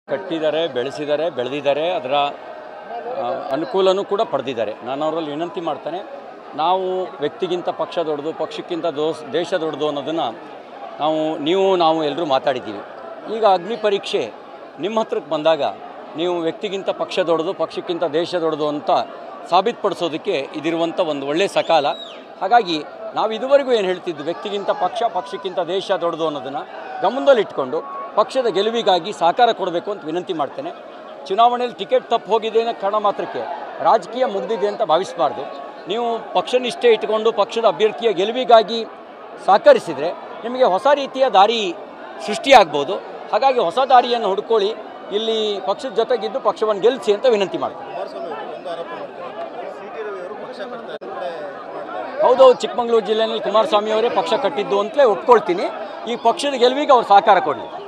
ಕಟ್ಟಿದ್ದಾರೆ ಬೆಳೆಸಿದ್ದಾರೆ ಬೆಳೆದಿದ್ದಾರೆ ಅದರ ಆ, ಅನುಕೂಲನೂ ಕೂಡ ಪಡೆದಿದ್ದಾರೆ ನಾನು ಅವರಲ್ಲಿ ವಿನಂತಿ ಮಾಡ್ತಾನೆ ನಾವು ವ್ಯಕ್ತಿಗಿಂತ ಪಕ್ಷ ದೊಡ್ಡದು ಪಕ್ಷಕ್ಕಿಂತ ದೋಸ್ ದೇಶ ದೊಡ್ಡದು ಅನ್ನೋದನ್ನು ನಾವು ನೀವು ನಾವು ಎಲ್ಲರೂ ಮಾತಾಡಿದ್ದೀವಿ ಈಗ ಅಗ್ನಿ ಪರೀಕ್ಷೆ ನಿಮ್ಮ ಹತ್ರಕ್ಕೆ ಬಂದಾಗ ನೀವು ವ್ಯಕ್ತಿಗಿಂತ ಪಕ್ಷ ದೊಡ್ಡದು ಪಕ್ಷಕ್ಕಿಂತ ದೇಶ ದೊಡ್ಡದು ಅಂತ ಸಾಬೀತುಪಡಿಸೋದಕ್ಕೆ ಇದಿರುವಂಥ ಒಂದು ಒಳ್ಳೆಯ ಸಕಾಲ ಹಾಗಾಗಿ ನಾವು ಇದುವರೆಗೂ ಏನು ಹೇಳ್ತಿದ್ದು ವ್ಯಕ್ತಿಗಿಂತ ಪಕ್ಷ ಪಕ್ಷಕ್ಕಿಂತ ದೇಶ ದೊಡ್ಡದು ಅನ್ನೋದನ್ನು ಗಮನದಲ್ಲಿಟ್ಕೊಂಡು ಪಕ್ಷದ ಗೆಲುವಿಗಾಗಿ ಸಹಕಾರ ಕೊಡಬೇಕು ಅಂತ ವಿನಂತಿ ಮಾಡ್ತೇನೆ ಚುನಾವಣೆಯಲ್ಲಿ ಟಿಕೆಟ್ ತಪ್ಪು ಹೋಗಿದೆ ಅನ್ನೋ ಕಾರಣ ಮಾತ್ರಕ್ಕೆ ರಾಜಕೀಯ ಮುಗ್ದಿದೆ ಅಂತ ಭಾವಿಸಬಾರ್ದು ನೀವು ಪಕ್ಷ ನಿಷ್ಠೆ ಇಟ್ಕೊಂಡು ಪಕ್ಷದ ಅಭ್ಯರ್ಥಿಯ ಗೆಲುವಿಗಾಗಿ ಸಹಕರಿಸಿದರೆ ನಿಮಗೆ ಹೊಸ ರೀತಿಯ ದಾರಿ ಸೃಷ್ಟಿಯಾಗ್ಬೋದು ಹಾಗಾಗಿ ಹೊಸ ದಾರಿಯನ್ನು ಹುಡ್ಕೊಳ್ಳಿ ಇಲ್ಲಿ ಪಕ್ಷದ ಜೊತೆಗಿದ್ದು ಪಕ್ಷವನ್ನು ಗೆಲ್ಲಿಸಿ ಅಂತ ವಿನಂತಿ ಮಾಡ್ತೀನಿ ಕುಮಾರಸ್ವಾಮಿ ಅವರು ಒಂದು ಆರೋಪ ಮಾಡ್ತಾರೆ ಸಿ ಟಿ ರವಿ ಅವರು ಪಕ್ಷ ಕಟ್ತಾ ಇದ್ದಾರೆ ಕಡೆ ಇದು ಮಾಡ್ತಾರೆ ಹೌದೌದು ಚಿಕ್ಕಮಗಳೂರು ಜಿಲ್ಲೆಯಲ್ಲಿ ಕುಮಾರಸ್ವಾಮಿ ಅವರೇ ಪಕ್ಷ ಕಟ್ಟಿದ್ದು ಅಂತಲೇ ಒಪ್ಕೊಳ್ತೀನಿ ಈ ಪಕ್ಷದ ಗೆಲುವಿಗೆ ಅವ್ರು ಸಹಕಾರ ಕೊಡಲಿ